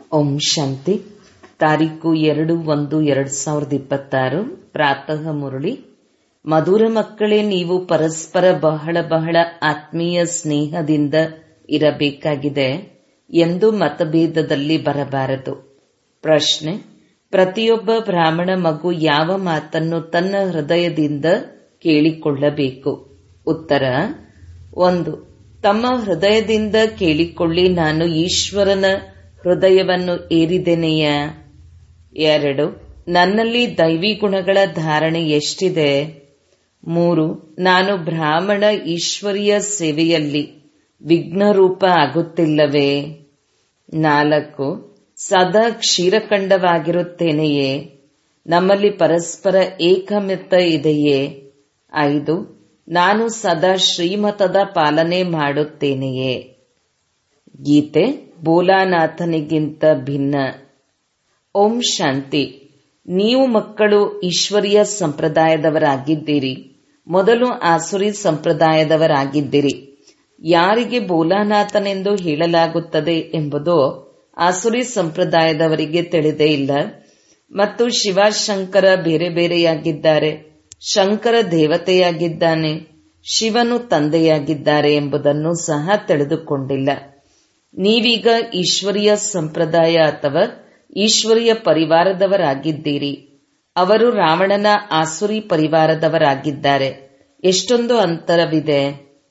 ಓಂ ಶಾಂತಿ ತಾರೀಕು ಎರಡು ಒಂದು ಎರಡ್ ಸಾವಿರದ ಇಪ್ಪತ್ತಾರು ಪ್ರಾತಃ ಮುರಳಿ ಮಧುರ ಮಕ್ಕಳೇ ನೀವು ಪರಸ್ಪರ ಬಹಳ ಬಹಳ ಆತ್ಮೀಯ ಸ್ನೇಹದಿಂದ ಇರಬೇಕಾಗಿದೆ ಎಂದು ಮತಭೇದದಲ್ಲಿ ಬರಬಾರದು ಪ್ರಶ್ನೆ ಪ್ರತಿಯೊಬ್ಬ ಬ್ರಾಹ್ಮಣ ಮಗು ಯಾವ ಮಾತನ್ನು ತನ್ನ ಹೃದಯದಿಂದ ಕೇಳಿಕೊಳ್ಳಬೇಕು ಉತ್ತರ ಒಂದು ತಮ್ಮ ಹೃದಯದಿಂದ ಕೇಳಿಕೊಳ್ಳಿ ನಾನು ಈಶ್ವರನ ಹೃದಯವನ್ನು ಏರಿದೆನೆಯ ಎರಡು ನನ್ನಲ್ಲಿ ದೈವಿ ಗುಣಗಳ ಧಾರಣೆ ಎಷ್ಟಿದೆ ಮೂರು ನಾನು ಬ್ರಾಹ್ಮಣ ಈಶ್ವರಿಯ ಸೇವೆಯಲ್ಲಿ ವಿಘ್ನರೂಪ ಆಗುತ್ತಿಲ್ಲವೇ ನಾಲ್ಕು ಸದಾ ಕ್ಷೀರಖಂಡವಾಗಿರುತ್ತೇನೆಯೇ ನಮ್ಮಲ್ಲಿ ಪರಸ್ಪರ ಏಕಮಿತ ಇದೆಯೇ ಐದು ನಾನು ಸದಾ ಶ್ರೀಮತದ ಪಾಲನೆ ಮಾಡುತ್ತೇನೆಯೇ ಗೀತೆ ಬೋಲಾನಾಥನಿಗಿಂತ ಭಿನ್ನ ಓಂ ಶಾಂತಿ ನೀವು ಮಕ್ಕಳು ಈಶ್ವರೀಯ ಸಂಪ್ರದಾಯದವರಾಗಿದ್ದೀರಿ ಮೊದಲು ಆಸುರಿ ಸಂಪ್ರದಾಯದವರಾಗಿದ್ದಿರಿ ಯಾರಿಗೆ ಬೋಲಾನಾಥನೆಂದು ಹೇಳಲಾಗುತ್ತದೆ ಎಂಬುದು ಆಸುರಿ ಸಂಪ್ರದಾಯದವರಿಗೆ ತಿಳಿದೇ ಇಲ್ಲ ಮತ್ತು ಶಿವಶಂಕರ ಬೇರೆ ಬೇರೆಯಾಗಿದ್ದಾರೆ ಶಂಕರ ದೇವತೆಯಾಗಿದ್ದಾನೆ ಶಿವನು ತಂದೆಯಾಗಿದ್ದಾರೆ ಎಂಬುದನ್ನು ಸಹ ತಿಳಿದುಕೊಂಡಿಲ್ಲ ನೀವೀಗ ಈಶ್ವರೀಯ ಸಂಪ್ರದಾಯ ಅಥವಾ ಈಶ್ವರೀಯ ಪರಿವಾರದವರಾಗಿದ್ದೀರಿ ಅವರು ರಾವಣನ ಆಸುರಿ ಪರಿವಾರದವರಾಗಿದ್ದಾರೆ ಎಷ್ಟೊಂದು ಅಂತರವಿದೆ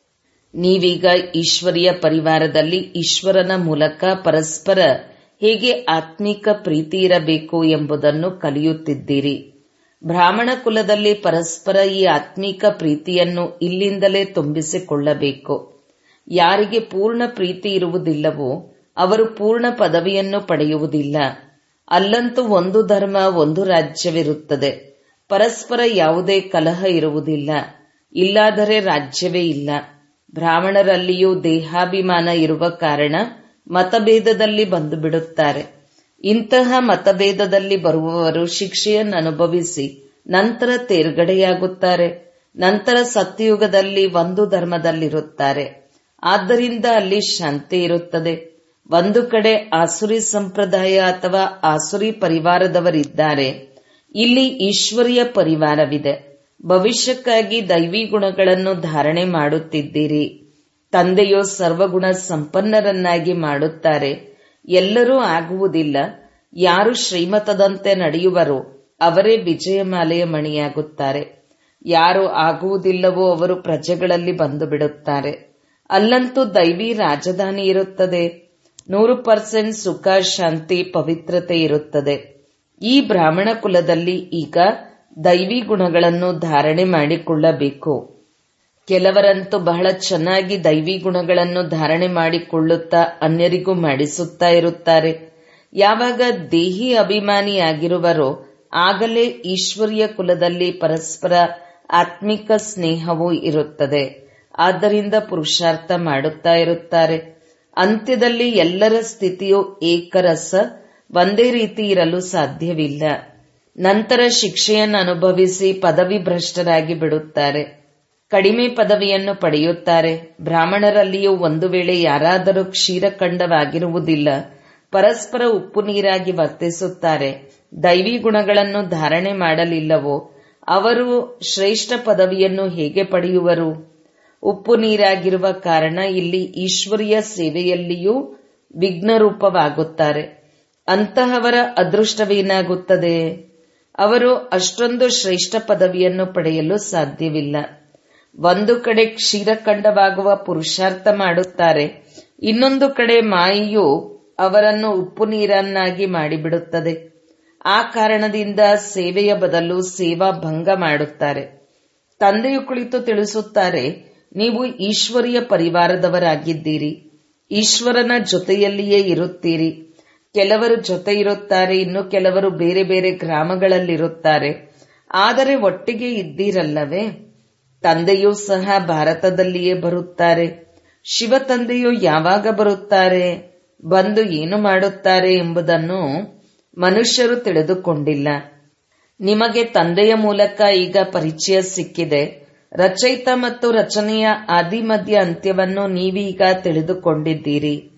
ನೀವೀಗ ಈಶ್ವರೀಯ ಪರಿವಾರದಲ್ಲಿ ಈಶ್ವರನ ಮೂಲಕ ಪರಸ್ಪರ ಹೇಗೆ ಆತ್ಮಿಕ ಪ್ರೀತಿ ಇರಬೇಕು ಎಂಬುದನ್ನು ಕಲಿಯುತ್ತಿದ್ದೀರಿ ಬ್ರಾಹ್ಮಣ ಕುಲದಲ್ಲಿ ಪರಸ್ಪರ ಈ ಆತ್ಮಿಕ ಪ್ರೀತಿಯನ್ನು ಇಲ್ಲಿಂದಲೇ ತುಂಬಿಸಿಕೊಳ್ಳಬೇಕು ಯಾರಿಗೆ ಪೂರ್ಣ ಪ್ರೀತಿ ಇರುವುದಿಲ್ಲವೋ ಅವರು ಪೂರ್ಣ ಪದವಿಯನ್ನು ಪಡೆಯುವುದಿಲ್ಲ ಅಲ್ಲಂತೂ ಒಂದು ಧರ್ಮ ಒಂದು ರಾಜ್ಯವಿರುತ್ತದೆ ಪರಸ್ಪರ ಯಾವುದೇ ಕಲಹ ಇರುವುದಿಲ್ಲ ಇಲ್ಲಾದರೆ ರಾಜ್ಯವೇ ಇಲ್ಲ ಬ್ರಾಹ್ಮಣರಲ್ಲಿಯೂ ದೇಹಾಭಿಮಾನ ಇರುವ ಕಾರಣ ಮತಭೇದದಲ್ಲಿ ಬಂದು ಬಿಡುತ್ತಾರೆ ಇಂತಹ ಮತಭೇದದಲ್ಲಿ ಬರುವವರು ಶಿಕ್ಷೆಯನ್ನು ಅನುಭವಿಸಿ ನಂತರ ತೇರ್ಗಡೆಯಾಗುತ್ತಾರೆ ನಂತರ ಸತ್ಯಯುಗದಲ್ಲಿ ಒಂದು ಧರ್ಮದಲ್ಲಿರುತ್ತಾರೆ ಆದ್ದರಿಂದ ಅಲ್ಲಿ ಶಾಂತಿ ಇರುತ್ತದೆ ಒಂದು ಕಡೆ ಆಸುರಿ ಸಂಪ್ರದಾಯ ಅಥವಾ ಆಸುರಿ ಪರಿವಾರದವರಿದ್ದಾರೆ ಇಲ್ಲಿ ಈಶ್ವರೀಯ ಪರಿವಾರವಿದೆ ಭವಿಷ್ಯಕ್ಕಾಗಿ ದೈವಿ ಗುಣಗಳನ್ನು ಧಾರಣೆ ಮಾಡುತ್ತಿದ್ದೀರಿ ತಂದೆಯೋ ಸರ್ವಗುಣ ಸಂಪನ್ನರನ್ನಾಗಿ ಮಾಡುತ್ತಾರೆ ಎಲ್ಲರೂ ಆಗುವುದಿಲ್ಲ ಯಾರು ಶ್ರೀಮತದಂತೆ ನಡೆಯುವರೋ ಅವರೇ ವಿಜಯಮಾಲೆಯ ಮಣಿಯಾಗುತ್ತಾರೆ ಯಾರು ಆಗುವುದಿಲ್ಲವೋ ಅವರು ಪ್ರಜೆಗಳಲ್ಲಿ ಬಂದು ಬಿಡುತ್ತಾರೆ ಅಲ್ಲಂತೂ ದೈವಿ ರಾಜಧಾನಿ ಇರುತ್ತದೆ ನೂರು ಪರ್ಸೆಂಟ್ ಸುಖ ಶಾಂತಿ ಪವಿತ್ರತೆ ಇರುತ್ತದೆ ಈ ಬ್ರಾಹ್ಮಣ ಕುಲದಲ್ಲಿ ಈಗ ದೈವಿ ಗುಣಗಳನ್ನು ಧಾರಣೆ ಮಾಡಿಕೊಳ್ಳಬೇಕು ಕೆಲವರಂತೂ ಬಹಳ ಚೆನ್ನಾಗಿ ದೈವಿ ಗುಣಗಳನ್ನು ಧಾರಣೆ ಮಾಡಿಕೊಳ್ಳುತ್ತಾ ಅನ್ಯರಿಗೂ ಮಾಡಿಸುತ್ತಾ ಇರುತ್ತಾರೆ ಯಾವಾಗ ದೇಹಿ ಅಭಿಮಾನಿಯಾಗಿರುವರೋ ಆಗಲೇ ಈಶ್ವರೀಯ ಕುಲದಲ್ಲಿ ಪರಸ್ಪರ ಆತ್ಮಿಕ ಸ್ನೇಹವೂ ಇರುತ್ತದೆ ಆದ್ದರಿಂದ ಪುರುಷಾರ್ಥ ಮಾಡುತ್ತಾ ಇರುತ್ತಾರೆ ಅಂತ್ಯದಲ್ಲಿ ಎಲ್ಲರ ಸ್ಥಿತಿಯು ಏಕರಸ ಒಂದೇ ರೀತಿ ಇರಲು ಸಾಧ್ಯವಿಲ್ಲ ನಂತರ ಶಿಕ್ಷೆಯನ್ನು ಅನುಭವಿಸಿ ಪದವಿ ಭ್ರಷ್ಟರಾಗಿ ಬಿಡುತ್ತಾರೆ ಕಡಿಮೆ ಪದವಿಯನ್ನು ಪಡೆಯುತ್ತಾರೆ ಬ್ರಾಹ್ಮಣರಲ್ಲಿಯೂ ಒಂದು ವೇಳೆ ಯಾರಾದರೂ ಕ್ಷೀರಖಂಡವಾಗಿರುವುದಿಲ್ಲ ಪರಸ್ಪರ ಉಪ್ಪು ನೀರಾಗಿ ವರ್ತಿಸುತ್ತಾರೆ ದೈವಿ ಗುಣಗಳನ್ನು ಧಾರಣೆ ಮಾಡಲಿಲ್ಲವೋ ಅವರು ಶ್ರೇಷ್ಠ ಪದವಿಯನ್ನು ಹೇಗೆ ಪಡೆಯುವರು ಉಪ್ಪು ನೀರಾಗಿರುವ ಕಾರಣ ಇಲ್ಲಿ ಈಶ್ವರೀಯ ಸೇವೆಯಲ್ಲಿಯೂ ವಿಘ್ನರೂಪವಾಗುತ್ತಾರೆ ಅಂತಹವರ ಅದೃಷ್ಟವೇನಾಗುತ್ತದೆ ಅವರು ಅಷ್ಟೊಂದು ಶ್ರೇಷ್ಠ ಪದವಿಯನ್ನು ಪಡೆಯಲು ಸಾಧ್ಯವಿಲ್ಲ ಒಂದು ಕಡೆ ಕ್ಷೀರಖಂಡವಾಗುವ ಪುರುಷಾರ್ಥ ಮಾಡುತ್ತಾರೆ ಇನ್ನೊಂದು ಕಡೆ ಮಾಯಿಯು ಅವರನ್ನು ಉಪ್ಪು ನೀರನ್ನಾಗಿ ಮಾಡಿಬಿಡುತ್ತದೆ ಆ ಕಾರಣದಿಂದ ಸೇವೆಯ ಬದಲು ಸೇವಾ ಭಂಗ ಮಾಡುತ್ತಾರೆ ತಂದೆಯು ಕುಳಿತು ತಿಳಿಸುತ್ತಾರೆ ನೀವು ಈಶ್ವರೀಯ ಪರಿವಾರದವರಾಗಿದ್ದೀರಿ ಈಶ್ವರನ ಜೊತೆಯಲ್ಲಿಯೇ ಇರುತ್ತೀರಿ ಕೆಲವರು ಜೊತೆ ಇರುತ್ತಾರೆ ಇನ್ನು ಕೆಲವರು ಬೇರೆ ಬೇರೆ ಗ್ರಾಮಗಳಲ್ಲಿರುತ್ತಾರೆ ಆದರೆ ಒಟ್ಟಿಗೆ ಇದ್ದೀರಲ್ಲವೇ ತಂದೆಯೂ ಸಹ ಭಾರತದಲ್ಲಿಯೇ ಬರುತ್ತಾರೆ ಶಿವ ತಂದೆಯು ಯಾವಾಗ ಬರುತ್ತಾರೆ ಬಂದು ಏನು ಮಾಡುತ್ತಾರೆ ಎಂಬುದನ್ನು ಮನುಷ್ಯರು ತಿಳಿದುಕೊಂಡಿಲ್ಲ ನಿಮಗೆ ತಂದೆಯ ಮೂಲಕ ಈಗ ಪರಿಚಯ ಸಿಕ್ಕಿದೆ ರಚಯಿತ ಮತ್ತು ರಚನೆಯ ಆದಿಮಧ್ಯ ಅಂತ್ಯವನ್ನು ನೀವೀಗ ತಿಳಿದುಕೊಂಡಿದ್ದೀರಿ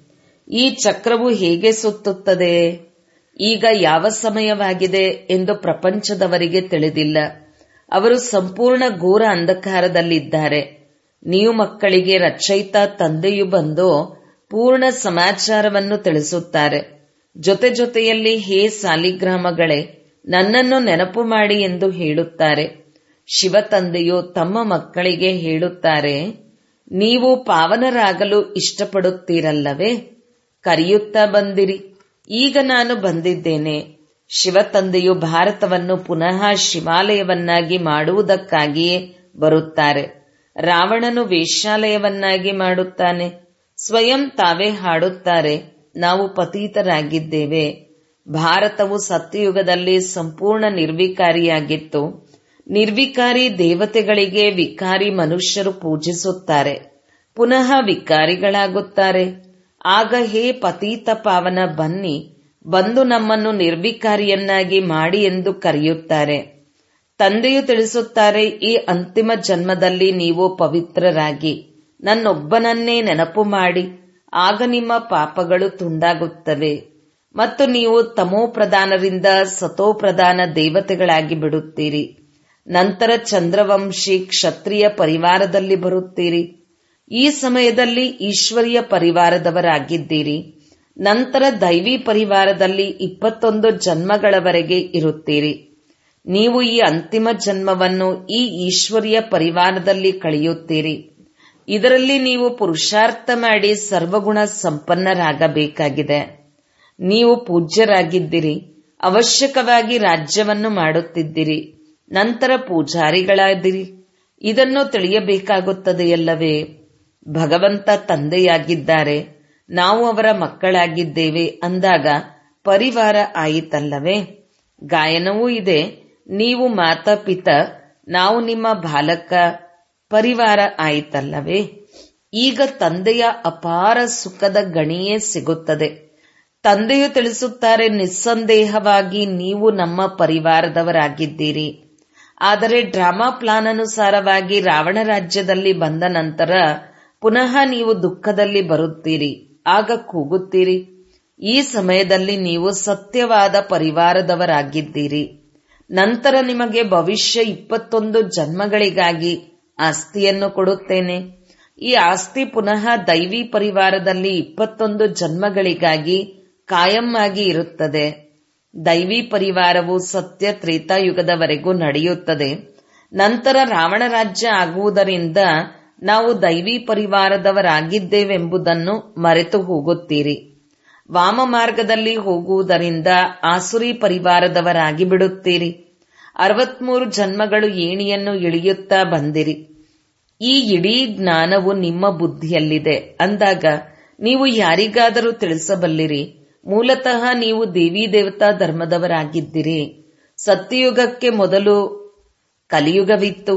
ಈ ಚಕ್ರವು ಹೇಗೆ ಸುತ್ತುತ್ತದೆ ಈಗ ಯಾವ ಸಮಯವಾಗಿದೆ ಎಂದು ಪ್ರಪಂಚದವರಿಗೆ ತಿಳಿದಿಲ್ಲ ಅವರು ಸಂಪೂರ್ಣ ಘೋರ ಅಂಧಕಾರದಲ್ಲಿದ್ದಾರೆ ನೀವು ಮಕ್ಕಳಿಗೆ ರಚಯಿತ ತಂದೆಯು ಬಂದು ಪೂರ್ಣ ಸಮಾಚಾರವನ್ನು ತಿಳಿಸುತ್ತಾರೆ ಜೊತೆ ಜೊತೆಯಲ್ಲಿ ಹೇ ಸಾಲಿಗ್ರಾಮಗಳೇ ನನ್ನನ್ನು ನೆನಪು ಮಾಡಿ ಎಂದು ಹೇಳುತ್ತಾರೆ ಶಿವ ತಂದೆಯು ತಮ್ಮ ಮಕ್ಕಳಿಗೆ ಹೇಳುತ್ತಾರೆ ನೀವು ಪಾವನರಾಗಲು ಇಷ್ಟಪಡುತ್ತೀರಲ್ಲವೇ ಕರೆಯುತ್ತಾ ಬಂದಿರಿ ಈಗ ನಾನು ಬಂದಿದ್ದೇನೆ ಶಿವ ತಂದೆಯು ಭಾರತವನ್ನು ಪುನಃ ಶಿವಾಲಯವನ್ನಾಗಿ ಮಾಡುವುದಕ್ಕಾಗಿಯೇ ಬರುತ್ತಾರೆ ರಾವಣನು ವೇಶ್ಯಾಲಯವನ್ನಾಗಿ ಮಾಡುತ್ತಾನೆ ಸ್ವಯಂ ತಾವೇ ಹಾಡುತ್ತಾರೆ ನಾವು ಪತೀತರಾಗಿದ್ದೇವೆ ಭಾರತವು ಸತ್ಯಯುಗದಲ್ಲಿ ಸಂಪೂರ್ಣ ನಿರ್ವಿಕಾರಿಯಾಗಿತ್ತು ನಿರ್ವಿಕಾರಿ ದೇವತೆಗಳಿಗೆ ವಿಕಾರಿ ಮನುಷ್ಯರು ಪೂಜಿಸುತ್ತಾರೆ ಪುನಃ ವಿಕಾರಿಗಳಾಗುತ್ತಾರೆ ಆಗ ಹೇ ಪತೀತ ಪಾವನ ಬನ್ನಿ ಬಂದು ನಮ್ಮನ್ನು ನಿರ್ವಿಕಾರಿಯನ್ನಾಗಿ ಮಾಡಿ ಎಂದು ಕರೆಯುತ್ತಾರೆ ತಂದೆಯು ತಿಳಿಸುತ್ತಾರೆ ಈ ಅಂತಿಮ ಜನ್ಮದಲ್ಲಿ ನೀವು ಪವಿತ್ರರಾಗಿ ನನ್ನೊಬ್ಬನನ್ನೇ ನೆನಪು ಮಾಡಿ ಆಗ ನಿಮ್ಮ ಪಾಪಗಳು ತುಂಡಾಗುತ್ತವೆ ಮತ್ತು ನೀವು ತಮೋಪ್ರಧಾನರಿಂದ ಸತೋಪ್ರಧಾನ ದೇವತೆಗಳಾಗಿ ಬಿಡುತ್ತೀರಿ ನಂತರ ಚಂದ್ರವಂಶಿ ಕ್ಷತ್ರಿಯ ಪರಿವಾರದಲ್ಲಿ ಬರುತ್ತೀರಿ ಈ ಸಮಯದಲ್ಲಿ ಈಶ್ವರಿಯ ಪರಿವಾರದವರಾಗಿದ್ದೀರಿ ನಂತರ ದೈವಿ ಪರಿವಾರದಲ್ಲಿ ಇಪ್ಪತ್ತೊಂದು ಜನ್ಮಗಳವರೆಗೆ ಇರುತ್ತೀರಿ ನೀವು ಈ ಅಂತಿಮ ಜನ್ಮವನ್ನು ಈ ಈಶ್ವರಿಯ ಪರಿವಾರದಲ್ಲಿ ಕಳೆಯುತ್ತೀರಿ ಇದರಲ್ಲಿ ನೀವು ಪುರುಷಾರ್ಥ ಮಾಡಿ ಸರ್ವಗುಣ ಸಂಪನ್ನರಾಗಬೇಕಾಗಿದೆ ನೀವು ಪೂಜ್ಯರಾಗಿದ್ದಿರಿ ಅವಶ್ಯಕವಾಗಿ ರಾಜ್ಯವನ್ನು ಮಾಡುತ್ತಿದ್ದಿರಿ ನಂತರ ಪೂಜಾರಿಗಳಾದಿರಿ ಇದನ್ನು ತಿಳಿಯಬೇಕಾಗುತ್ತದೆಯಲ್ಲವೇ ಭಗವಂತ ತಂದೆಯಾಗಿದ್ದಾರೆ ನಾವು ಅವರ ಮಕ್ಕಳಾಗಿದ್ದೇವೆ ಅಂದಾಗ ಪರಿವಾರ ಆಯಿತಲ್ಲವೇ ಗಾಯನವೂ ಇದೆ ನೀವು ಮಾತಾಪಿತ ನಾವು ನಿಮ್ಮ ಬಾಲಕ ಪರಿವಾರ ಆಯಿತಲ್ಲವೇ ಈಗ ತಂದೆಯ ಅಪಾರ ಸುಖದ ಗಣಿಯೇ ಸಿಗುತ್ತದೆ ತಂದೆಯು ತಿಳಿಸುತ್ತಾರೆ ನಿಸ್ಸಂದೇಹವಾಗಿ ನೀವು ನಮ್ಮ ಪರಿವಾರದವರಾಗಿದ್ದೀರಿ ಆದರೆ ಡ್ರಾಮಾ ಪ್ಲಾನ್ ಅನುಸಾರವಾಗಿ ರಾವಣ ರಾಜ್ಯದಲ್ಲಿ ಬಂದ ನಂತರ ಪುನಃ ನೀವು ದುಃಖದಲ್ಲಿ ಬರುತ್ತೀರಿ ಆಗ ಕೂಗುತ್ತೀರಿ ಈ ಸಮಯದಲ್ಲಿ ನೀವು ಸತ್ಯವಾದ ಪರಿವಾರದವರಾಗಿದ್ದೀರಿ ನಂತರ ನಿಮಗೆ ಭವಿಷ್ಯ ಇಪ್ಪತ್ತೊಂದು ಜನ್ಮಗಳಿಗಾಗಿ ಆಸ್ತಿಯನ್ನು ಕೊಡುತ್ತೇನೆ ಈ ಆಸ್ತಿ ಪುನಃ ದೈವಿ ಪರಿವಾರದಲ್ಲಿ ಇಪ್ಪತ್ತೊಂದು ಜನ್ಮಗಳಿಗಾಗಿ ಕಾಯಂ ಆಗಿ ಇರುತ್ತದೆ ದೈವಿ ಪರಿವಾರವು ಸತ್ಯ ತ್ರೇತಾಯುಗದವರೆಗೂ ನಡೆಯುತ್ತದೆ ನಂತರ ರಾವಣ ರಾಜ್ಯ ಆಗುವುದರಿಂದ ನಾವು ದೈವಿ ಪರಿವಾರದವರಾಗಿದ್ದೇವೆಂಬುದನ್ನು ಮರೆತು ಹೋಗುತ್ತೀರಿ ವಾಮ ಮಾರ್ಗದಲ್ಲಿ ಹೋಗುವುದರಿಂದ ಆಸುರಿ ಪರಿವಾರದವರಾಗಿ ಬಿಡುತ್ತೀರಿ ಅರವತ್ಮೂರು ಜನ್ಮಗಳು ಏಣಿಯನ್ನು ಇಳಿಯುತ್ತಾ ಬಂದಿರಿ ಈ ಇಡೀ ಜ್ಞಾನವು ನಿಮ್ಮ ಬುದ್ಧಿಯಲ್ಲಿದೆ ಅಂದಾಗ ನೀವು ಯಾರಿಗಾದರೂ ತಿಳಿಸಬಲ್ಲಿರಿ ಮೂಲತಃ ನೀವು ದೇವಿ ದೇವತಾ ಧರ್ಮದವರಾಗಿದ್ದಿರಿ ಸತ್ಯಯುಗಕ್ಕೆ ಮೊದಲು ಕಲಿಯುಗವಿತ್ತು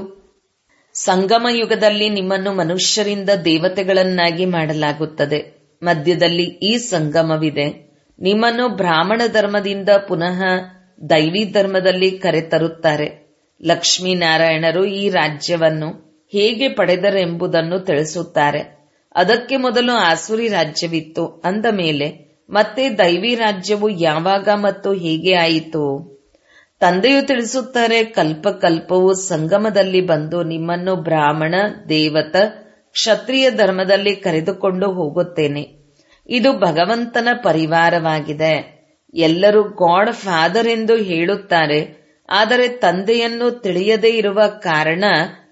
ಸಂಗಮ ಯುಗದಲ್ಲಿ ನಿಮ್ಮನ್ನು ಮನುಷ್ಯರಿಂದ ದೇವತೆಗಳನ್ನಾಗಿ ಮಾಡಲಾಗುತ್ತದೆ ಮಧ್ಯದಲ್ಲಿ ಈ ಸಂಗಮವಿದೆ ನಿಮ್ಮನ್ನು ಬ್ರಾಹ್ಮಣ ಧರ್ಮದಿಂದ ಪುನಃ ದೈವಿ ಧರ್ಮದಲ್ಲಿ ಕರೆತರುತ್ತಾರೆ ಲಕ್ಷ್ಮೀನಾರಾಯಣರು ಈ ರಾಜ್ಯವನ್ನು ಹೇಗೆ ಪಡೆದರೆಂಬುದನ್ನು ತಿಳಿಸುತ್ತಾರೆ ಅದಕ್ಕೆ ಮೊದಲು ಆಸುರಿ ರಾಜ್ಯವಿತ್ತು ಅಂದ ಮೇಲೆ ಮತ್ತೆ ದೈವಿ ರಾಜ್ಯವು ಯಾವಾಗ ಮತ್ತು ಹೇಗೆ ಆಯಿತು ತಂದೆಯು ತಿಳಿಸುತ್ತಾರೆ ಕಲ್ಪ ಕಲ್ಪವು ಸಂಗಮದಲ್ಲಿ ಬಂದು ನಿಮ್ಮನ್ನು ಬ್ರಾಹ್ಮಣ ದೇವತ ಕ್ಷತ್ರಿಯ ಧರ್ಮದಲ್ಲಿ ಕರೆದುಕೊಂಡು ಹೋಗುತ್ತೇನೆ ಇದು ಭಗವಂತನ ಪರಿವಾರವಾಗಿದೆ ಎಲ್ಲರೂ ಗಾಡ್ ಫಾದರ್ ಎಂದು ಹೇಳುತ್ತಾರೆ ಆದರೆ ತಂದೆಯನ್ನು ತಿಳಿಯದೇ ಇರುವ ಕಾರಣ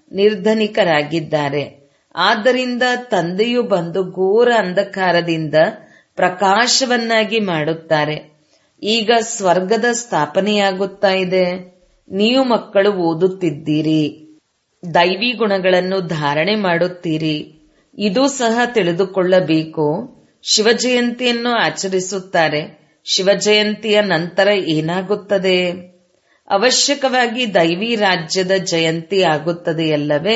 ನಿರ್ಧನಿಕರಾಗಿದ್ದಾರೆ ಆದ್ದರಿಂದ ತಂದೆಯು ಬಂದು ಘೋರ ಅಂಧಕಾರದಿಂದ ಪ್ರಕಾಶವನ್ನಾಗಿ ಮಾಡುತ್ತಾರೆ ಈಗ ಸ್ವರ್ಗದ ಸ್ಥಾಪನೆಯಾಗುತ್ತಾ ಇದೆ ನೀವು ಮಕ್ಕಳು ಓದುತ್ತಿದ್ದೀರಿ ದೈವಿ ಗುಣಗಳನ್ನು ಧಾರಣೆ ಮಾಡುತ್ತೀರಿ ಇದು ಸಹ ತಿಳಿದುಕೊಳ್ಳಬೇಕು ಶಿವಜಯಂತಿಯನ್ನು ಆಚರಿಸುತ್ತಾರೆ ಶಿವಜಯಂತಿಯ ನಂತರ ಏನಾಗುತ್ತದೆ ಅವಶ್ಯಕವಾಗಿ ದೈವಿ ರಾಜ್ಯದ ಜಯಂತಿ ಆಗುತ್ತದೆಯಲ್ಲವೇ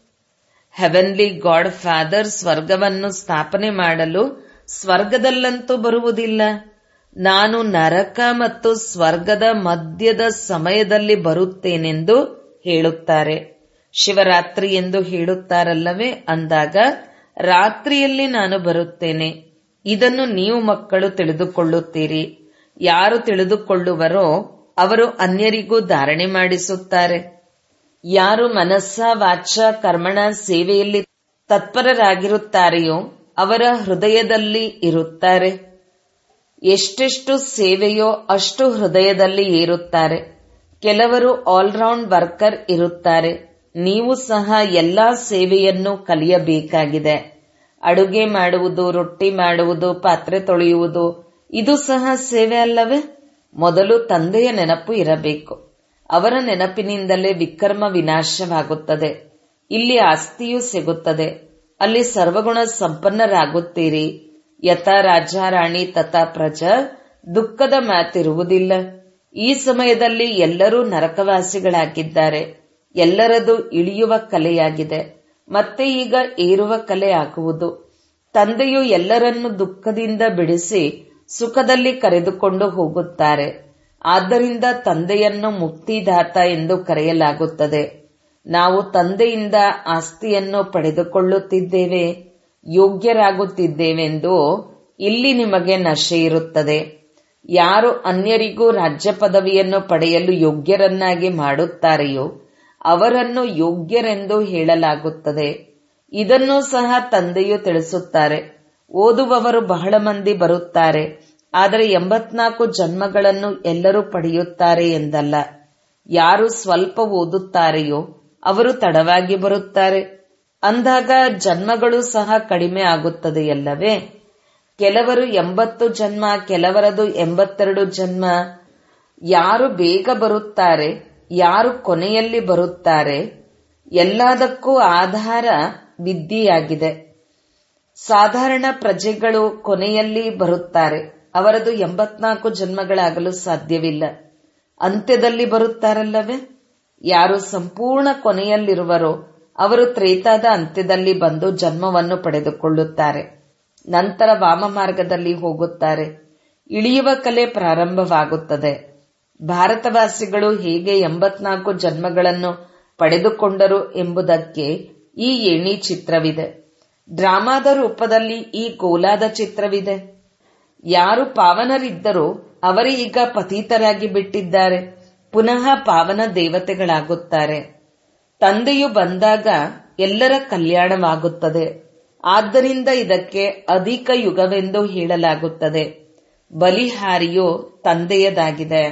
ಹೆವೆನ್ಲಿ ಗಾಡ್ ಫಾದರ್ ಸ್ವರ್ಗವನ್ನು ಸ್ಥಾಪನೆ ಮಾಡಲು ಸ್ವರ್ಗದಲ್ಲಂತೂ ಬರುವುದಿಲ್ಲ ನಾನು ನರಕ ಮತ್ತು ಸ್ವರ್ಗದ ಮಧ್ಯದ ಸಮಯದಲ್ಲಿ ಬರುತ್ತೇನೆಂದು ಹೇಳುತ್ತಾರೆ ಶಿವರಾತ್ರಿ ಎಂದು ಹೇಳುತ್ತಾರಲ್ಲವೇ ಅಂದಾಗ ರಾತ್ರಿಯಲ್ಲಿ ನಾನು ಬರುತ್ತೇನೆ ಇದನ್ನು ನೀವು ಮಕ್ಕಳು ತಿಳಿದುಕೊಳ್ಳುತ್ತೀರಿ ಯಾರು ತಿಳಿದುಕೊಳ್ಳುವರೋ ಅವರು ಅನ್ಯರಿಗೂ ಧಾರಣೆ ಮಾಡಿಸುತ್ತಾರೆ ಯಾರು ಮನಸ್ಸ ವಾಚ ಕರ್ಮಣ ಸೇವೆಯಲ್ಲಿ ತತ್ಪರರಾಗಿರುತ್ತಾರೆಯೋ ಅವರ ಹೃದಯದಲ್ಲಿ ಇರುತ್ತಾರೆ ಎಷ್ಟೆಷ್ಟು ಸೇವೆಯೋ ಅಷ್ಟು ಹೃದಯದಲ್ಲಿ ಏರುತ್ತಾರೆ ಕೆಲವರು ಆಲ್ರೌಂಡ್ ವರ್ಕರ್ ಇರುತ್ತಾರೆ ನೀವು ಸಹ ಎಲ್ಲಾ ಸೇವೆಯನ್ನು ಕಲಿಯಬೇಕಾಗಿದೆ ಅಡುಗೆ ಮಾಡುವುದು ರೊಟ್ಟಿ ಮಾಡುವುದು ಪಾತ್ರೆ ತೊಳೆಯುವುದು ಇದು ಸಹ ಸೇವೆ ಅಲ್ಲವೇ ಮೊದಲು ತಂದೆಯ ನೆನಪು ಇರಬೇಕು ಅವರ ನೆನಪಿನಿಂದಲೇ ವಿಕರ್ಮ ವಿನಾಶವಾಗುತ್ತದೆ ಇಲ್ಲಿ ಆಸ್ತಿಯೂ ಸಿಗುತ್ತದೆ ಅಲ್ಲಿ ಸರ್ವಗುಣ ಸಂಪನ್ನರಾಗುತ್ತೀರಿ ಯಥಾ ರಾಜ ರಾಣಿ ತಥಾ ಪ್ರಜಾ ದುಃಖದ ಮಾತಿರುವುದಿಲ್ಲ ಈ ಸಮಯದಲ್ಲಿ ಎಲ್ಲರೂ ನರಕವಾಸಿಗಳಾಗಿದ್ದಾರೆ ಎಲ್ಲರದು ಇಳಿಯುವ ಕಲೆಯಾಗಿದೆ ಮತ್ತೆ ಈಗ ಏರುವ ಕಲೆ ಆಗುವುದು ತಂದೆಯು ಎಲ್ಲರನ್ನು ದುಃಖದಿಂದ ಬಿಡಿಸಿ ಸುಖದಲ್ಲಿ ಕರೆದುಕೊಂಡು ಹೋಗುತ್ತಾರೆ ಆದ್ದರಿಂದ ತಂದೆಯನ್ನು ಮುಕ್ತಿದಾತ ಎಂದು ಕರೆಯಲಾಗುತ್ತದೆ ನಾವು ತಂದೆಯಿಂದ ಆಸ್ತಿಯನ್ನು ಪಡೆದುಕೊಳ್ಳುತ್ತಿದ್ದೇವೆ ಯೋಗ್ಯರಾಗುತ್ತಿದ್ದೇವೆಂದು ಇಲ್ಲಿ ನಿಮಗೆ ನಶೆ ಇರುತ್ತದೆ ಯಾರು ಅನ್ಯರಿಗೂ ರಾಜ್ಯ ಪದವಿಯನ್ನು ಪಡೆಯಲು ಯೋಗ್ಯರನ್ನಾಗಿ ಮಾಡುತ್ತಾರೆಯೋ ಅವರನ್ನು ಯೋಗ್ಯರೆಂದು ಹೇಳಲಾಗುತ್ತದೆ ಇದನ್ನು ಸಹ ತಂದೆಯು ತಿಳಿಸುತ್ತಾರೆ ಓದುವವರು ಬಹಳ ಮಂದಿ ಬರುತ್ತಾರೆ ಆದರೆ ಎಂಬತ್ನಾಲ್ಕು ಜನ್ಮಗಳನ್ನು ಎಲ್ಲರೂ ಪಡೆಯುತ್ತಾರೆ ಎಂದಲ್ಲ ಯಾರು ಸ್ವಲ್ಪ ಓದುತ್ತಾರೆಯೋ ಅವರು ತಡವಾಗಿ ಬರುತ್ತಾರೆ ಅಂದಾಗ ಜನ್ಮಗಳು ಸಹ ಕಡಿಮೆ ಆಗುತ್ತದೆಯಲ್ಲವೇ ಕೆಲವರು ಎಂಬತ್ತು ಜನ್ಮ ಕೆಲವರದು ಎಂಬತ್ತೆರಡು ಜನ್ಮ ಯಾರು ಬೇಗ ಬರುತ್ತಾರೆ ಯಾರು ಕೊನೆಯಲ್ಲಿ ಬರುತ್ತಾರೆ ಎಲ್ಲದಕ್ಕೂ ಆಧಾರ ವಿದ್ಯೆಯಾಗಿದೆ ಸಾಧಾರಣ ಪ್ರಜೆಗಳು ಕೊನೆಯಲ್ಲಿ ಬರುತ್ತಾರೆ ಅವರದು ಎಂಬತ್ನಾಲ್ಕು ಜನ್ಮಗಳಾಗಲು ಸಾಧ್ಯವಿಲ್ಲ ಅಂತ್ಯದಲ್ಲಿ ಬರುತ್ತಾರಲ್ಲವೇ ಯಾರು ಸಂಪೂರ್ಣ ಕೊನೆಯಲ್ಲಿರುವರೋ ಅವರು ತ್ರೇತಾದ ಅಂತ್ಯದಲ್ಲಿ ಬಂದು ಜನ್ಮವನ್ನು ಪಡೆದುಕೊಳ್ಳುತ್ತಾರೆ ನಂತರ ವಾಮ ಮಾರ್ಗದಲ್ಲಿ ಹೋಗುತ್ತಾರೆ ಇಳಿಯುವ ಕಲೆ ಪ್ರಾರಂಭವಾಗುತ್ತದೆ ಭಾರತವಾಸಿಗಳು ಹೇಗೆ ಎಂಬತ್ನಾಲ್ಕು ಜನ್ಮಗಳನ್ನು ಪಡೆದುಕೊಂಡರು ಎಂಬುದಕ್ಕೆ ಈ ಏಣಿ ಚಿತ್ರವಿದೆ ಡ್ರಾಮಾದ ರೂಪದಲ್ಲಿ ಈ ಗೋಲಾದ ಚಿತ್ರವಿದೆ ಯಾರು ಪಾವನರಿದ್ದರೋ ಅವರೇ ಈಗ ಪತೀತರಾಗಿ ಬಿಟ್ಟಿದ್ದಾರೆ ಪುನಃ ಪಾವನ ದೇವತೆಗಳಾಗುತ್ತಾರೆ ತಂದೆಯು ಬಂದಾಗ ಎಲ್ಲರ ಕಲ್ಯಾಣವಾಗುತ್ತದೆ ಆದ್ದರಿಂದ ಇದಕ್ಕೆ ಅಧಿಕ ಯುಗವೆಂದು ಹೇಳಲಾಗುತ್ತದೆ ಬಲಿಹಾರಿಯು ತಂದೆಯದಾಗಿದೆ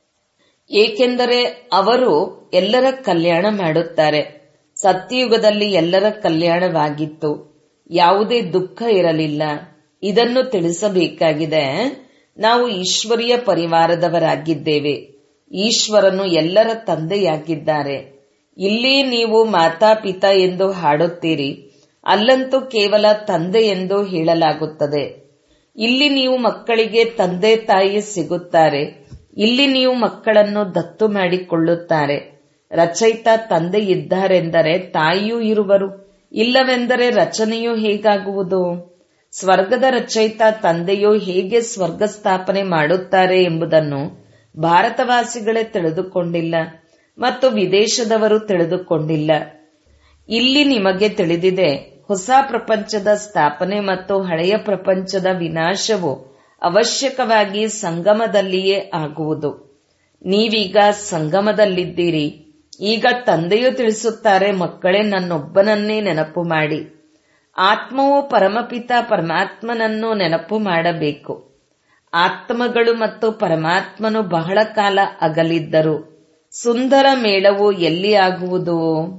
ಏಕೆಂದರೆ ಅವರು ಎಲ್ಲರ ಕಲ್ಯಾಣ ಮಾಡುತ್ತಾರೆ ಸತ್ಯಯುಗದಲ್ಲಿ ಎಲ್ಲರ ಕಲ್ಯಾಣವಾಗಿತ್ತು ಯಾವುದೇ ದುಃಖ ಇರಲಿಲ್ಲ ಇದನ್ನು ತಿಳಿಸಬೇಕಾಗಿದೆ ನಾವು ಈಶ್ವರಿಯ ಪರಿವಾರದವರಾಗಿದ್ದೇವೆ ಈಶ್ವರನು ಎಲ್ಲರ ತಂದೆಯಾಗಿದ್ದಾರೆ ಇಲ್ಲಿ ನೀವು ಮಾತಾಪಿತಾ ಎಂದು ಹಾಡುತ್ತೀರಿ ಅಲ್ಲಂತೂ ಕೇವಲ ತಂದೆ ಎಂದು ಹೇಳಲಾಗುತ್ತದೆ ಇಲ್ಲಿ ನೀವು ಮಕ್ಕಳಿಗೆ ತಂದೆ ತಾಯಿ ಸಿಗುತ್ತಾರೆ ಇಲ್ಲಿ ನೀವು ಮಕ್ಕಳನ್ನು ದತ್ತು ಮಾಡಿಕೊಳ್ಳುತ್ತಾರೆ ರಚಯಿತ ತಂದೆ ಇದ್ದಾರೆಂದರೆ ತಾಯಿಯೂ ಇರುವರು ಇಲ್ಲವೆಂದರೆ ರಚನೆಯು ಹೇಗಾಗುವುದು ಸ್ವರ್ಗದ ರಚಯಿತ ತಂದೆಯು ಹೇಗೆ ಸ್ವರ್ಗ ಸ್ಥಾಪನೆ ಮಾಡುತ್ತಾರೆ ಎಂಬುದನ್ನು ಭಾರತವಾಸಿಗಳೇ ತಿಳಿದುಕೊಂಡಿಲ್ಲ ಮತ್ತು ವಿದೇಶದವರು ತಿಳಿದುಕೊಂಡಿಲ್ಲ ಇಲ್ಲಿ ನಿಮಗೆ ತಿಳಿದಿದೆ ಹೊಸ ಪ್ರಪಂಚದ ಸ್ಥಾಪನೆ ಮತ್ತು ಹಳೆಯ ಪ್ರಪಂಚದ ವಿನಾಶವು ಅವಶ್ಯಕವಾಗಿ ಸಂಗಮದಲ್ಲಿಯೇ ಆಗುವುದು ನೀವೀಗ ಸಂಗಮದಲ್ಲಿದ್ದೀರಿ ಈಗ ತಂದೆಯು ತಿಳಿಸುತ್ತಾರೆ ಮಕ್ಕಳೇ ನನ್ನೊಬ್ಬನನ್ನೇ ನೆನಪು ಮಾಡಿ ಆತ್ಮವು ಪರಮಪಿತ ಪರಮಾತ್ಮನನ್ನು ನೆನಪು ಮಾಡಬೇಕು ಆತ್ಮಗಳು ಮತ್ತು ಪರಮಾತ್ಮನು ಬಹಳ ಕಾಲ ಅಗಲಿದ್ದರು ಸುಂದರ ಮೇಳವು ಎಲ್ಲಿ ಆಗುವುದು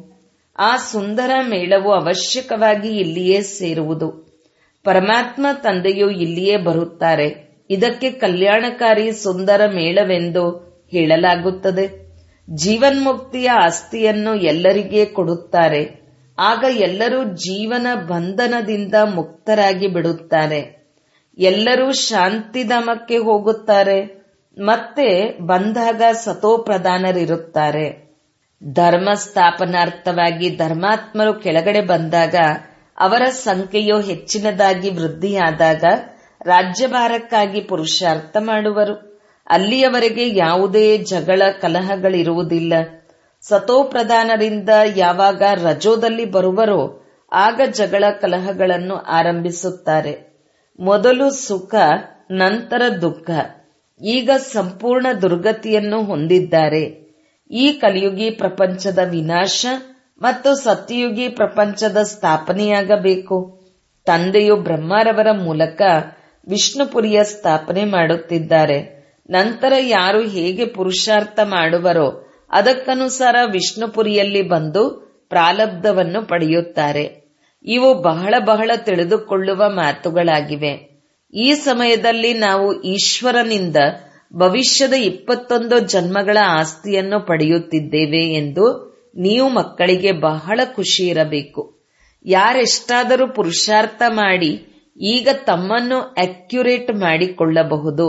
ಆ ಸುಂದರ ಮೇಳವು ಅವಶ್ಯಕವಾಗಿ ಇಲ್ಲಿಯೇ ಸೇರುವುದು ಪರಮಾತ್ಮ ತಂದೆಯು ಇಲ್ಲಿಯೇ ಬರುತ್ತಾರೆ ಇದಕ್ಕೆ ಕಲ್ಯಾಣಕಾರಿ ಸುಂದರ ಮೇಳವೆಂದು ಹೇಳಲಾಗುತ್ತದೆ ಜೀವನ್ಮುಕ್ತಿಯ ಆಸ್ತಿಯನ್ನು ಎಲ್ಲರಿಗೆ ಕೊಡುತ್ತಾರೆ ಆಗ ಎಲ್ಲರೂ ಜೀವನ ಬಂಧನದಿಂದ ಮುಕ್ತರಾಗಿ ಬಿಡುತ್ತಾರೆ ಎಲ್ಲರೂ ಶಾಂತಿಧಾಮಕ್ಕೆ ಹೋಗುತ್ತಾರೆ ಮತ್ತೆ ಬಂದಾಗ ಸತೋಪ್ರಧಾನರಿರುತ್ತಾರೆ ಧರ್ಮ ಸ್ಥಾಪನಾರ್ಥವಾಗಿ ಧರ್ಮಾತ್ಮರು ಕೆಳಗಡೆ ಬಂದಾಗ ಅವರ ಸಂಖ್ಯೆಯು ಹೆಚ್ಚಿನದಾಗಿ ವೃದ್ಧಿಯಾದಾಗ ರಾಜ್ಯಭಾರಕ್ಕಾಗಿ ಪುರುಷಾರ್ಥ ಮಾಡುವರು ಅಲ್ಲಿಯವರೆಗೆ ಯಾವುದೇ ಜಗಳ ಕಲಹಗಳಿರುವುದಿಲ್ಲ ಸತೋಪ್ರಧಾನರಿಂದ ಯಾವಾಗ ರಜೋದಲ್ಲಿ ಬರುವರೋ ಆಗ ಜಗಳ ಕಲಹಗಳನ್ನು ಆರಂಭಿಸುತ್ತಾರೆ ಮೊದಲು ಸುಖ ನಂತರ ದುಃಖ ಈಗ ಸಂಪೂರ್ಣ ದುರ್ಗತಿಯನ್ನು ಹೊಂದಿದ್ದಾರೆ ಈ ಕಲಿಯುಗಿ ಪ್ರಪಂಚದ ವಿನಾಶ ಮತ್ತು ಸತ್ಯಯುಗಿ ಪ್ರಪಂಚದ ಸ್ಥಾಪನೆಯಾಗಬೇಕು ತಂದೆಯು ಬ್ರಹ್ಮರವರ ಮೂಲಕ ವಿಷ್ಣುಪುರಿಯ ಸ್ಥಾಪನೆ ಮಾಡುತ್ತಿದ್ದಾರೆ ನಂತರ ಯಾರು ಹೇಗೆ ಪುರುಷಾರ್ಥ ಮಾಡುವರೋ ಅದಕ್ಕನುಸಾರ ವಿಷ್ಣುಪುರಿಯಲ್ಲಿ ಬಂದು ಪ್ರಾಲಬ್ಧವನ್ನು ಪಡೆಯುತ್ತಾರೆ ಇವು ಬಹಳ ಬಹಳ ತಿಳಿದುಕೊಳ್ಳುವ ಮಾತುಗಳಾಗಿವೆ ಈ ಸಮಯದಲ್ಲಿ ನಾವು ಈಶ್ವರನಿಂದ ಭವಿಷ್ಯದ ಇಪ್ಪತ್ತೊಂದು ಜನ್ಮಗಳ ಆಸ್ತಿಯನ್ನು ಪಡೆಯುತ್ತಿದ್ದೇವೆ ಎಂದು ನೀವು ಮಕ್ಕಳಿಗೆ ಬಹಳ ಖುಷಿ ಇರಬೇಕು ಯಾರೆಷ್ಟಾದರೂ ಪುರುಷಾರ್ಥ ಮಾಡಿ ಈಗ ತಮ್ಮನ್ನು ಅಕ್ಯುರೇಟ್ ಮಾಡಿಕೊಳ್ಳಬಹುದು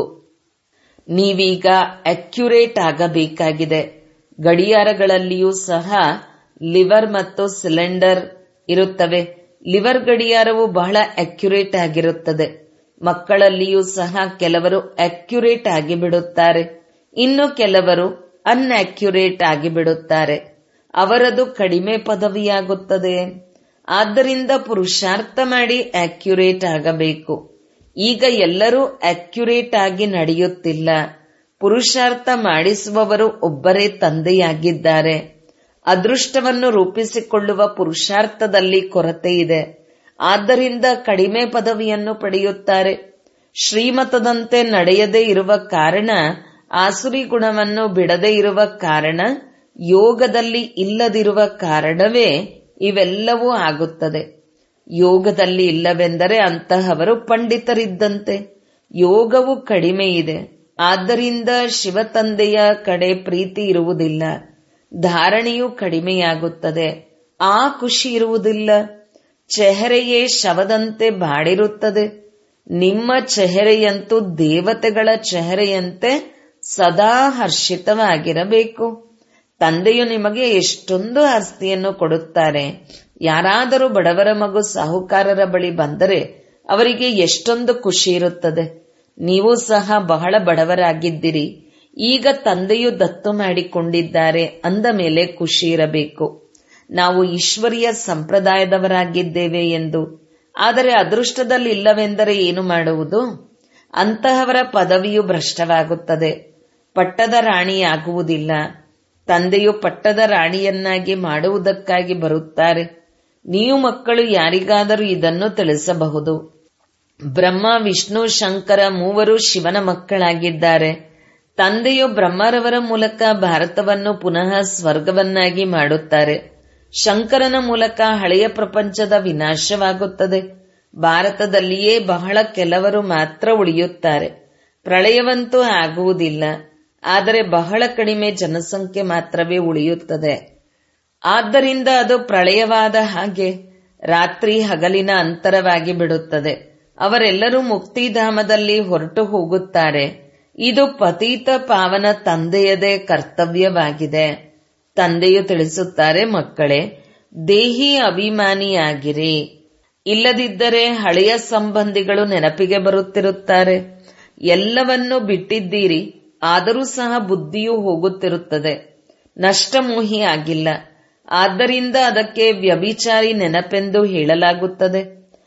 ನೀವೀಗ ಅಕ್ಯುರೇಟ್ ಆಗಬೇಕಾಗಿದೆ ಗಡಿಯಾರಗಳಲ್ಲಿಯೂ ಸಹ ಲಿವರ್ ಮತ್ತು ಸಿಲಿಂಡರ್ ಇರುತ್ತವೆ ಲಿವರ್ ಗಡಿಯಾರವು ಬಹಳ ಅಕ್ಯುರೇಟ್ ಆಗಿರುತ್ತದೆ ಮಕ್ಕಳಲ್ಲಿಯೂ ಸಹ ಕೆಲವರು ಅಕ್ಯುರೇಟ್ ಆಗಿಬಿಡುತ್ತಾರೆ ಇನ್ನು ಕೆಲವರು ಅನ್ಅಕ್ಯುರೇಟ್ ಆಗಿಬಿಡುತ್ತಾರೆ ಅವರದು ಕಡಿಮೆ ಪದವಿಯಾಗುತ್ತದೆ ಆದ್ದರಿಂದ ಪುರುಷಾರ್ಥ ಮಾಡಿ ಅಕ್ಯುರೇಟ್ ಆಗಬೇಕು ಈಗ ಎಲ್ಲರೂ ಅಕ್ಯುರೇಟ್ ಆಗಿ ನಡೆಯುತ್ತಿಲ್ಲ ಪುರುಷಾರ್ಥ ಮಾಡಿಸುವವರು ಒಬ್ಬರೇ ತಂದೆಯಾಗಿದ್ದಾರೆ ಅದೃಷ್ಟವನ್ನು ರೂಪಿಸಿಕೊಳ್ಳುವ ಪುರುಷಾರ್ಥದಲ್ಲಿ ಕೊರತೆ ಇದೆ ಆದ್ದರಿಂದ ಕಡಿಮೆ ಪದವಿಯನ್ನು ಪಡೆಯುತ್ತಾರೆ ಶ್ರೀಮತದಂತೆ ನಡೆಯದೇ ಇರುವ ಕಾರಣ ಆಸುರಿ ಗುಣವನ್ನು ಬಿಡದೇ ಇರುವ ಕಾರಣ ಯೋಗದಲ್ಲಿ ಇಲ್ಲದಿರುವ ಕಾರಣವೇ ಇವೆಲ್ಲವೂ ಆಗುತ್ತದೆ ಯೋಗದಲ್ಲಿ ಇಲ್ಲವೆಂದರೆ ಅಂತಹವರು ಪಂಡಿತರಿದ್ದಂತೆ ಯೋಗವು ಕಡಿಮೆ ಇದೆ ಆದ್ದರಿಂದ ಶಿವತಂದೆಯ ಕಡೆ ಪ್ರೀತಿ ಇರುವುದಿಲ್ಲ ಧಾರಣೆಯು ಕಡಿಮೆಯಾಗುತ್ತದೆ ಆ ಖುಷಿ ಇರುವುದಿಲ್ಲ ಚೆಹರೆಯೇ ಶವದಂತೆ ಬಾಡಿರುತ್ತದೆ ನಿಮ್ಮ ಚೆಹರೆಯಂತೂ ದೇವತೆಗಳ ಚೆಹರೆಯಂತೆ ಸದಾ ಹರ್ಷಿತವಾಗಿರಬೇಕು ತಂದೆಯು ನಿಮಗೆ ಎಷ್ಟೊಂದು ಆಸ್ತಿಯನ್ನು ಕೊಡುತ್ತಾರೆ ಯಾರಾದರೂ ಬಡವರ ಮಗು ಸಾಹುಕಾರರ ಬಳಿ ಬಂದರೆ ಅವರಿಗೆ ಎಷ್ಟೊಂದು ಖುಷಿ ಇರುತ್ತದೆ ನೀವು ಸಹ ಬಹಳ ಬಡವರಾಗಿದ್ದಿರಿ ಈಗ ತಂದೆಯು ದತ್ತು ಮಾಡಿಕೊಂಡಿದ್ದಾರೆ ಅಂದ ಮೇಲೆ ಖುಷಿ ಇರಬೇಕು ನಾವು ಈಶ್ವರಿಯ ಸಂಪ್ರದಾಯದವರಾಗಿದ್ದೇವೆ ಎಂದು ಆದರೆ ಅದೃಷ್ಟದಲ್ಲಿ ಇಲ್ಲವೆಂದರೆ ಏನು ಮಾಡುವುದು ಅಂತಹವರ ಪದವಿಯು ಭ್ರಷ್ಟವಾಗುತ್ತದೆ ಪಟ್ಟದ ರಾಣಿಯಾಗುವುದಿಲ್ಲ ತಂದೆಯು ಪಟ್ಟದ ರಾಣಿಯನ್ನಾಗಿ ಮಾಡುವುದಕ್ಕಾಗಿ ಬರುತ್ತಾರೆ ನೀವು ಮಕ್ಕಳು ಯಾರಿಗಾದರೂ ಇದನ್ನು ತಿಳಿಸಬಹುದು ಬ್ರಹ್ಮ ವಿಷ್ಣು ಶಂಕರ ಮೂವರು ಶಿವನ ಮಕ್ಕಳಾಗಿದ್ದಾರೆ ತಂದೆಯು ಬ್ರಹ್ಮರವರ ಮೂಲಕ ಭಾರತವನ್ನು ಪುನಃ ಸ್ವರ್ಗವನ್ನಾಗಿ ಮಾಡುತ್ತಾರೆ ಶಂಕರನ ಮೂಲಕ ಹಳೆಯ ಪ್ರಪಂಚದ ವಿನಾಶವಾಗುತ್ತದೆ ಭಾರತದಲ್ಲಿಯೇ ಬಹಳ ಕೆಲವರು ಮಾತ್ರ ಉಳಿಯುತ್ತಾರೆ ಪ್ರಳಯವಂತೂ ಆಗುವುದಿಲ್ಲ ಆದರೆ ಬಹಳ ಕಡಿಮೆ ಜನಸಂಖ್ಯೆ ಮಾತ್ರವೇ ಉಳಿಯುತ್ತದೆ ಆದ್ದರಿಂದ ಅದು ಪ್ರಳಯವಾದ ಹಾಗೆ ರಾತ್ರಿ ಹಗಲಿನ ಅಂತರವಾಗಿ ಬಿಡುತ್ತದೆ ಅವರೆಲ್ಲರೂ ಮುಕ್ತಿಧಾಮದಲ್ಲಿ ಹೊರಟು ಹೋಗುತ್ತಾರೆ ಇದು ಪತೀತ ಪಾವನ ತಂದೆಯದೇ ಕರ್ತವ್ಯವಾಗಿದೆ ತಂದೆಯು ತಿಳಿಸುತ್ತಾರೆ ಮಕ್ಕಳೇ ದೇಹಿ ಅಭಿಮಾನಿಯಾಗಿರಿ ಇಲ್ಲದಿದ್ದರೆ ಹಳೆಯ ಸಂಬಂಧಿಗಳು ನೆನಪಿಗೆ ಬರುತ್ತಿರುತ್ತಾರೆ ಎಲ್ಲವನ್ನೂ ಬಿಟ್ಟಿದ್ದೀರಿ ಆದರೂ ಸಹ ಬುದ್ಧಿಯು ಹೋಗುತ್ತಿರುತ್ತದೆ ನಷ್ಟಮೋಹಿ ಆಗಿಲ್ಲ ಆದ್ದರಿಂದ ಅದಕ್ಕೆ ವ್ಯಭಿಚಾರಿ ನೆನಪೆಂದು ಹೇಳಲಾಗುತ್ತದೆ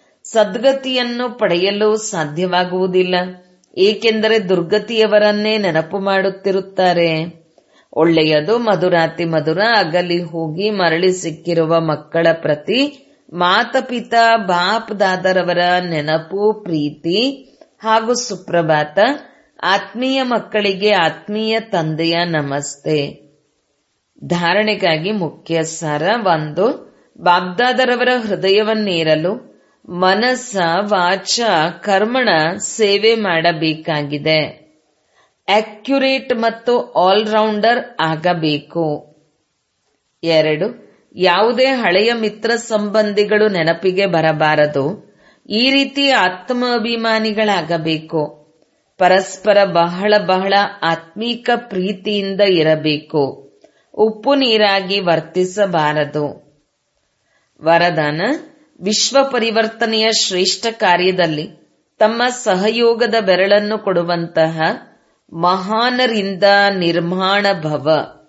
ಸದ್ಗತಿಯನ್ನು ಪಡೆಯಲು ಸಾಧ್ಯವಾಗುವುದಿಲ್ಲ ಏಕೆಂದರೆ ದುರ್ಗತಿಯವರನ್ನೇ ನೆನಪು ಮಾಡುತ್ತಿರುತ್ತಾರೆ ಒಳ್ಳೆಯದು ಮಧುರಾತಿ ಮಧುರ ಅಗಲಿ ಹೋಗಿ ಮರಳಿ ಸಿಕ್ಕಿರುವ ಮಕ್ಕಳ ಪ್ರತಿ ಮಾತಪಿತಾ ಬಾಪ್ ದಾದರವರ ನೆನಪು ಪ್ರೀತಿ ಹಾಗೂ ಸುಪ್ರಭಾತ ಆತ್ಮೀಯ ಮಕ್ಕಳಿಗೆ ಆತ್ಮೀಯ ತಂದೆಯ ನಮಸ್ತೆ ಧಾರಣೆಗಾಗಿ ಮುಖ್ಯ ಸಾರ ಒಂದು ಬಾಬ್ದಾದರವರ ಹೃದಯವನ್ನೇರಲು ಮನಸ್ಸ ವಾಚ ಕರ್ಮಣ ಸೇವೆ ಮಾಡಬೇಕಾಗಿದೆ ಅಕ್ಯುರೇಟ್ ಮತ್ತು ಆಲ್ರೌಂಡರ್ ಆಗಬೇಕು ಎರಡು ಯಾವುದೇ ಹಳೆಯ ಮಿತ್ರ ಸಂಬಂಧಿಗಳು ನೆನಪಿಗೆ ಬರಬಾರದು ಈ ರೀತಿ ಆತ್ಮಾಭಿಮಾನಿಗಳಾಗಬೇಕು ಪರಸ್ಪರ ಬಹಳ ಬಹಳ ಆತ್ಮೀಕ ಪ್ರೀತಿಯಿಂದ ಇರಬೇಕು ಉಪ್ಪು ನೀರಾಗಿ ವರ್ತಿಸಬಾರದು ವರದಾನ ವಿಶ್ವ ಪರಿವರ್ತನೆಯ ಶ್ರೇಷ್ಠ ಕಾರ್ಯದಲ್ಲಿ ತಮ್ಮ ಸಹಯೋಗದ ಬೆರಳನ್ನು ಕೊಡುವಂತಹ ಮಹಾನರಿಂದ ನಿರ್ಮಾಣ ಭವ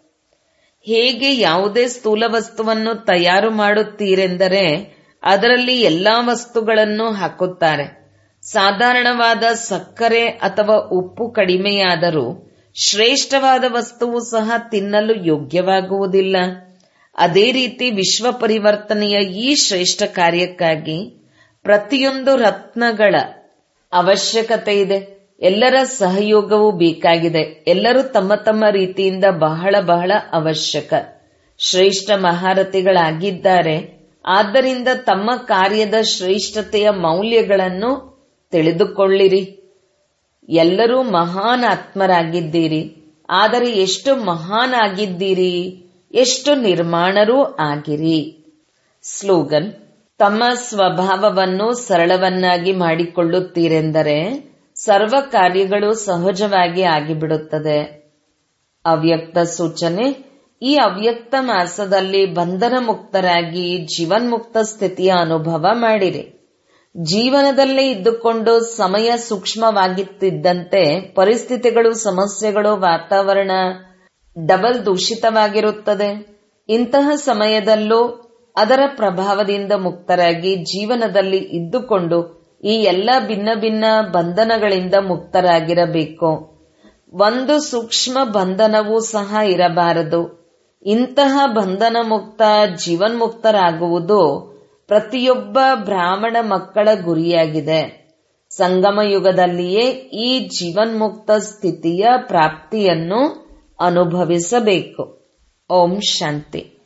ಹೇಗೆ ಯಾವುದೇ ಸ್ಥೂಲ ವಸ್ತುವನ್ನು ತಯಾರು ಮಾಡುತ್ತೀರೆಂದರೆ ಅದರಲ್ಲಿ ಎಲ್ಲಾ ವಸ್ತುಗಳನ್ನು ಹಾಕುತ್ತಾರೆ ಸಾಧಾರಣವಾದ ಸಕ್ಕರೆ ಅಥವಾ ಉಪ್ಪು ಕಡಿಮೆಯಾದರೂ ಶ್ರೇಷ್ಠವಾದ ವಸ್ತುವು ಸಹ ತಿನ್ನಲು ಯೋಗ್ಯವಾಗುವುದಿಲ್ಲ ಅದೇ ರೀತಿ ವಿಶ್ವ ಪರಿವರ್ತನೆಯ ಈ ಶ್ರೇಷ್ಠ ಕಾರ್ಯಕ್ಕಾಗಿ ಪ್ರತಿಯೊಂದು ರತ್ನಗಳ ಅವಶ್ಯಕತೆ ಇದೆ ಎಲ್ಲರ ಸಹಯೋಗವೂ ಬೇಕಾಗಿದೆ ಎಲ್ಲರೂ ತಮ್ಮ ತಮ್ಮ ರೀತಿಯಿಂದ ಬಹಳ ಬಹಳ ಅವಶ್ಯಕ ಶ್ರೇಷ್ಠ ಮಹಾರಥಿಗಳಾಗಿದ್ದಾರೆ ಆದ್ದರಿಂದ ತಮ್ಮ ಕಾರ್ಯದ ಶ್ರೇಷ್ಠತೆಯ ಮೌಲ್ಯಗಳನ್ನು ತಿಳಿದುಕೊಳ್ಳಿರಿ ಎಲ್ಲರೂ ಮಹಾನ್ ಆತ್ಮರಾಗಿದ್ದೀರಿ ಆದರೆ ಎಷ್ಟು ಮಹಾನ್ ಆಗಿದ್ದೀರಿ ಎಷ್ಟು ನಿರ್ಮಾಣರೂ ಆಗಿರಿ ಸ್ಲೋಗನ್ ತಮ್ಮ ಸ್ವಭಾವವನ್ನು ಸರಳವನ್ನಾಗಿ ಮಾಡಿಕೊಳ್ಳುತ್ತೀರೆಂದರೆ ಸರ್ವ ಕಾರ್ಯಗಳು ಸಹಜವಾಗಿ ಆಗಿಬಿಡುತ್ತದೆ ಅವ್ಯಕ್ತ ಸೂಚನೆ ಈ ಅವ್ಯಕ್ತ ಮಾಸದಲ್ಲಿ ಬಂಧನ ಮುಕ್ತರಾಗಿ ಜೀವನ್ಮುಕ್ತ ಸ್ಥಿತಿಯ ಅನುಭವ ಮಾಡಿರಿ ಜೀವನದಲ್ಲೇ ಇದ್ದುಕೊಂಡು ಸಮಯ ಸೂಕ್ಷ್ಮವಾಗಿತ್ತಿದ್ದಂತೆ ಪರಿಸ್ಥಿತಿಗಳು ಸಮಸ್ಯೆಗಳು ವಾತಾವರಣ ಡಬಲ್ ದೂಷಿತವಾಗಿರುತ್ತದೆ ಇಂತಹ ಸಮಯದಲ್ಲೂ ಅದರ ಪ್ರಭಾವದಿಂದ ಮುಕ್ತರಾಗಿ ಜೀವನದಲ್ಲಿ ಇದ್ದುಕೊಂಡು ಈ ಎಲ್ಲ ಭಿನ್ನ ಭಿನ್ನ ಬಂಧನಗಳಿಂದ ಮುಕ್ತರಾಗಿರಬೇಕು ಒಂದು ಸೂಕ್ಷ್ಮ ಬಂಧನವೂ ಸಹ ಇರಬಾರದು ಇಂತಹ ಬಂಧನ ಮುಕ್ತ ಜೀವನ್ಮುಕ್ತರಾಗುವುದು ಪ್ರತಿಯೊಬ್ಬ ಬ್ರಾಹ್ಮಣ ಮಕ್ಕಳ ಗುರಿಯಾಗಿದೆ ಸಂಗಮ ಯುಗದಲ್ಲಿಯೇ ಈ ಜೀವನ್ಮುಕ್ತ ಸ್ಥಿತಿಯ ಪ್ರಾಪ್ತಿಯನ್ನು ಅನುಭವಿಸಬೇಕು ಓಂ ಶಾಂತಿ